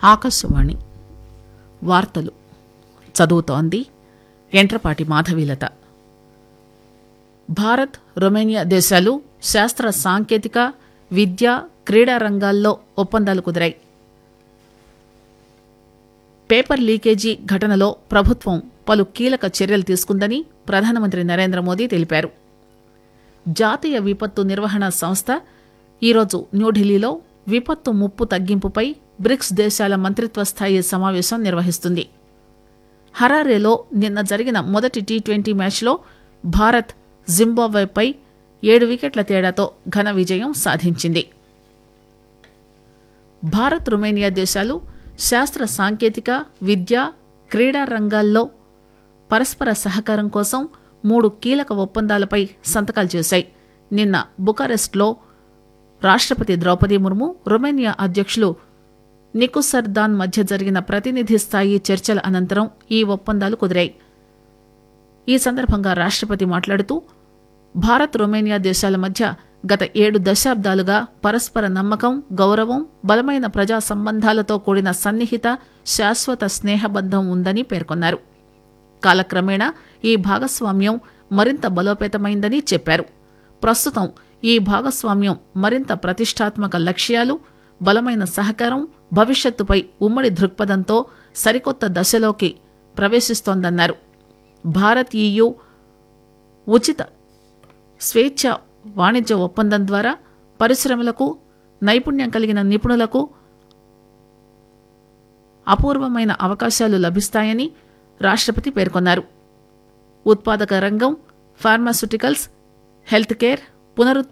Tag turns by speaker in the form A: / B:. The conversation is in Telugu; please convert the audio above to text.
A: ఆకాశవాణి వార్తలు చదువుతోంది ఎంట్రపాటి మాధవీలత భారత్ రొమేనియా దేశాలు శాస్త్ర సాంకేతిక విద్య క్రీడా రంగాల్లో ఒప్పందాలు కుదిరాయి పేపర్ లీకేజీ ఘటనలో ప్రభుత్వం పలు కీలక చర్యలు తీసుకుందని ప్రధానమంత్రి నరేంద్ర మోదీ తెలిపారు జాతీయ విపత్తు నిర్వహణ సంస్థ ఈరోజు న్యూఢిల్లీలో విపత్తు ముప్పు తగ్గింపుపై బ్రిక్స్ దేశాల మంత్రిత్వ స్థాయి సమావేశం నిర్వహిస్తుంది హరారేలో నిన్న జరిగిన మొదటి టీ ట్వంటీ మ్యాచ్లో భారత్ జింబాబ్వేపై ఏడు వికెట్ల తేడాతో ఘన విజయం సాధించింది భారత్ రొమేనియా దేశాలు శాస్త్ర సాంకేతిక విద్య క్రీడా రంగాల్లో పరస్పర సహకారం కోసం మూడు కీలక ఒప్పందాలపై సంతకాలు చేశాయి నిన్న బుకారెస్ట్లో రాష్ట్రపతి ద్రౌపది ముర్ము రొమేనియా అధ్యక్షులు నికుసర్దాన్ మధ్య జరిగిన ప్రతినిధి స్థాయి చర్చల అనంతరం ఈ ఒప్పందాలు కుదిరాయి ఈ సందర్భంగా రాష్ట్రపతి మాట్లాడుతూ భారత్ రొమేనియా దేశాల మధ్య గత ఏడు దశాబ్దాలుగా పరస్పర నమ్మకం గౌరవం బలమైన ప్రజా సంబంధాలతో కూడిన సన్నిహిత శాశ్వత స్నేహబంధం ఉందని పేర్కొన్నారు కాలక్రమేణా ఈ భాగస్వామ్యం మరింత బలోపేతమైందని చెప్పారు ప్రస్తుతం ఈ భాగస్వామ్యం మరింత ప్రతిష్టాత్మక లక్ష్యాలు బలమైన సహకారం భవిష్యత్తుపై ఉమ్మడి దృక్పథంతో సరికొత్త దశలోకి ప్రవేశిస్తోందన్నారు భారత్ ఈయు ఉచిత స్వేచ్ఛ వాణిజ్య ఒప్పందం ద్వారా పరిశ్రమలకు నైపుణ్యం కలిగిన నిపుణులకు అపూర్వమైన అవకాశాలు లభిస్తాయని రాష్ట్రపతి పేర్కొన్నారు ఉత్పాదక రంగం ఫార్మాస్యూటికల్స్ హెల్త్ కేర్ పునరుత్పత్తి